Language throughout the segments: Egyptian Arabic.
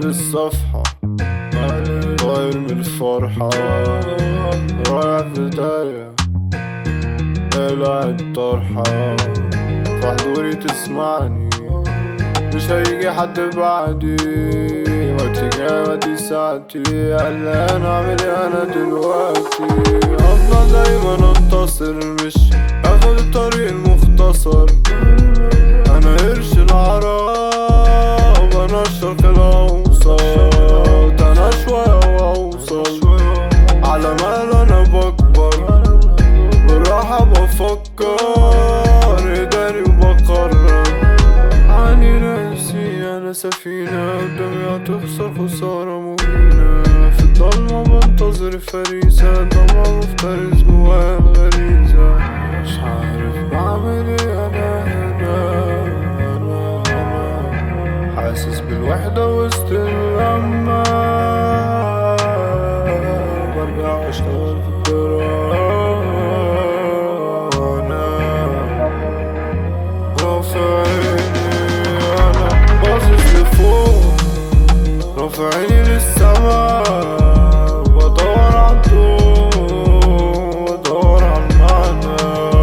الصفحة طاير من الفرحة رايح في بداية قلع الطرحة في حضوري تسمعني مش هيجي حد بعدي وقتي جاي وقتي ساعتي قلقان اعمل ايه انا دلوقتي افضل دايما انتصر مش اخد الطريق المختصر انا قرش العرب انا الشرق الاوسط انا شوية واوصل على مال انا بكبر بالراحة بفكر اداري وبقرر عني نفسي انا سفينة قدامي هتخسر خسارة مهينة في الضلمة بنتظر فريسة دمع مفترس جوايا الغريزة مش عارف بعمل ايه انا هنا انا انا حاسس بالوحدة وسط اللمة برجع اشتغل في الترانة رافع عيني انا باصص لفوق رافع عيني للسما بدور عالضوء بدور عالمعنى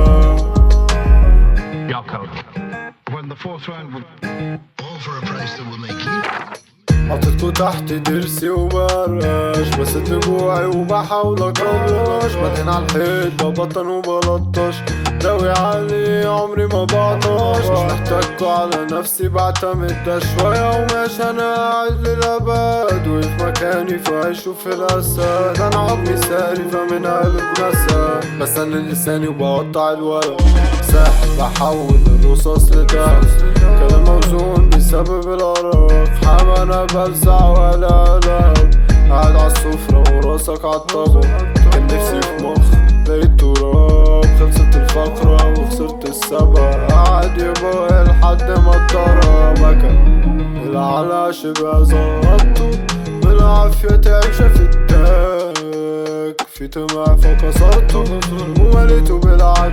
Yako. When the fourth round would all for a price that will make you حطيتكوا تحت ضرسي وبرش بسد جوعي وبحاول اكرش بدهن على الحيط ببطن وبلطش داوي علي عمري ما بعطش مش محتاجكوا على نفسي بعتمد ده شوية ومش انا قاعد للأبد وفي مكاني في عيش وفي الأسد انا عمري ساري فمن قلب نسى بسنن لساني وبقطع الورق ساحب بحول الرصاص لدم كلام موزون بسبب الأرق حما أنا بلسع ولا قلب قاعد عالسفرة وراسك عالطبق كان نفسي في مخ لقيت تراب خلصت الفقرة وخسرت السبق قاعد يبقى لحد ما اتضرب مكان العلا شبه زغطته بالعافية تعيش في التاك في طمع فكسرته ومليته بالعافية